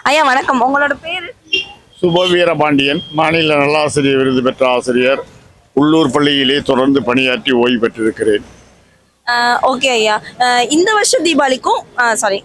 ஐயா வணக்கம் உங்களோட பேரு சுபவீரபாண்டியன் மாநில நல்லாசிரியர் விருது பெற்ற ஆசிரியர் உள்ளூர் பள்ளியிலே தொடர்ந்து பணியாற்றி ஓய்வு பெற்றிருக்கிறேன் ஓகே ஐயா அஹ், இந்த வருஷ தீபாவளிக்கும் சாரி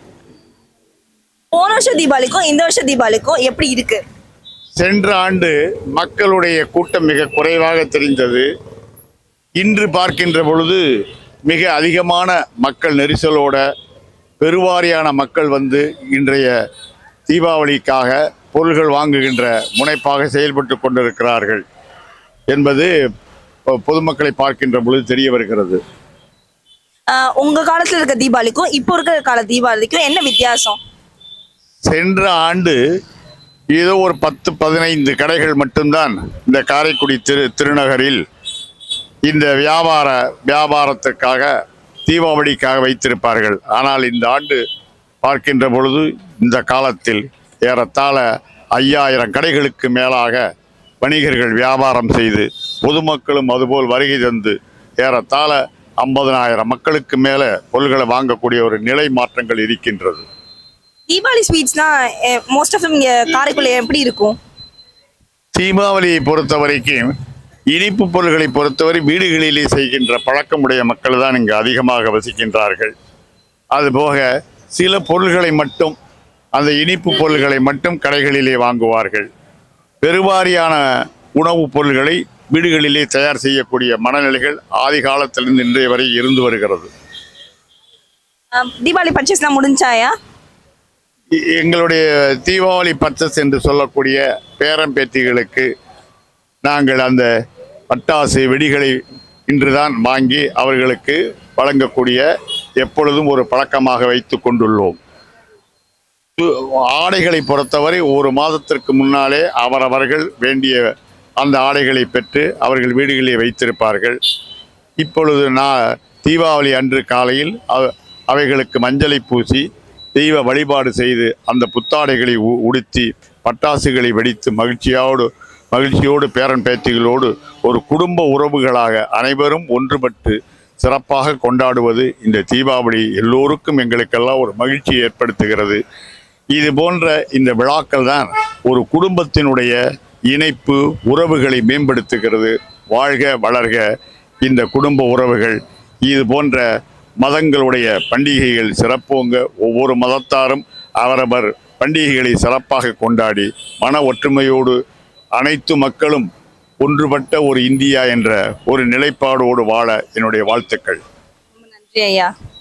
போன வருஷ தீபாவளிக்கும் இந்த வருஷ தீபாவளிக்கும் எப்படி இருக்கு சென்ற ஆண்டு மக்களுடைய கூட்டம் மிக குறைவாக தெரிந்தது இன்று பார்க்கின்ற பொழுது மிக அதிகமான மக்கள் நெரிசலோட பெருவாரியான மக்கள் வந்து இன்றைய தீபாவளிக்காக பொருள்கள் வாங்குகின்ற முனைப்பாக செயல்பட்டு கொண்டிருக்கிறார்கள் என்பது பொ- பொதுமக்களை பார்க்கின்ற பொழுது தெரிய வருகிறது அஹ், உங்க காலத்துல இருக்க தீபாவளிக்கும் இப்போ இருக்கிற கால தீபாவளிக்கும் என்ன வித்தியாசம் சென்ற ஆண்டு ஏதோ ஒரு பத்து பதினைந்து கடைகள் மட்டும்தான் இந்த காரைக்குடி திரு திருநகரில் இந்த வியாபார வியாபாரத்திற்காக தீபாவளிக்காக வைத்திருப்பார்கள் ஆனால் இந்த ஆண்டு பார்க்கின்ற பொழுது இந்த காலத்தில் ஏறத்தாழ ஐயாயிரம் கடைகளுக்கு மேலாக வணிகர்கள் வியாபாரம் செய்து பொதுமக்களும் அதுபோல் வருகை தந்து ஏறத்தாழ ஐம்பதனாயிரம் மக்களுக்கு மேலே பொருள்களை வாங்கக்கூடிய ஒரு நிலை மாற்றங்கள் இருக்கின்றது தீபாவளி ஸ்வீட்ஸ்னா மோஸ்ட் ஆஃப் இங்க காரைக்குடி எப்படி இருக்கும் தீபாவளியை பொறுத்த வரைக்கும் இனிப்பு பொருள்களை பொறுத்தவரை வீடுகளிலே செய்கின்ற பழக்கமுடைய மக்கள் தான் இங்கு அதிகமாக வசிக்கின்றார்கள் அதுபோக சில பொருள்களை மட்டும் அந்த இனிப்பு பொருள்களை மட்டும் கடைகளிலே வாங்குவார்கள் பெருவாரியான உணவுப் பொருள்களை வீடுகளிலே தயார் செய்யக்கூடிய மனநிலைகள் ஆதி காலத்திலிருந்து இன்றைய வரை இருந்து வருகிறது அஹ், தீபாவளி பர்ச்சேஸ்லாம் முடிஞ்சாயா எ- எங்களுடைய தீபாவளி பர்ச்சஸ் என்று சொல்லக்கூடிய பேரன் பேத்திகளுக்கு நாங்கள் அந்த பட்டாசு வெடிகளை இன்றுதான் வாங்கி அவர்களுக்கு வழங்கக்கூடிய எப்பொழுதும் ஒரு பழக்கமாக வைத்து கொண்டுள்ளோம் து- ஆடைகளை பொறுத்தவரை ஒரு மாதத்திற்கு முன்னாலே அவரவர்கள் வேண்டிய அந்த ஆடைகளை பெற்று அவர்கள் வீடுகளிலே வைத்திருப்பார்கள் இப்பொழுது நான் தீபாவளி அன்று காலையில் அவ- அவைகளுக்கு மஞ்சளை பூசி தெய்வ வழிபாடு செய்து அந்த புத்தாடைகளை உ- உடுத்தி பட்டாசுகளை வெடித்து மகிழ்ச்சியோடு மகிழ்ச்சியோடு பேரன் பேத்திகளோடு ஒரு குடும்ப உறவுகளாக அனைவரும் ஒன்றுபட்டு சிறப்பாக கொண்டாடுவது இந்த தீபாவளி எல்லோருக்கும் எங்களுக்கெல்லாம் ஒரு மகிழ்ச்சி ஏற்படுத்துகிறது இது போன்ற இந்த விழாக்கள் தான் ஒரு குடும்பத்தினுடைய இணைப்பு உறவுகளை மேம்படுத்துகிறது வாழ்க வளர்க இந்த குடும்ப உறவுகள் இது போன்ற மதங்களுடைய பண்டிகைகள் சிறப்போங்க ஒவ்வொரு மதத்தாரும் அவரவர் பண்டிகைகளை சிறப்பாக கொண்டாடி மன ஒற்றுமையோடு அனைத்து மக்களும் ஒன்றுபட்ட ஒரு இந்தியா என்ற ஒரு நிலைப்பாடோடு வாழ என்னுடைய வாழ்த்துக்கள் நன்றி ஐயா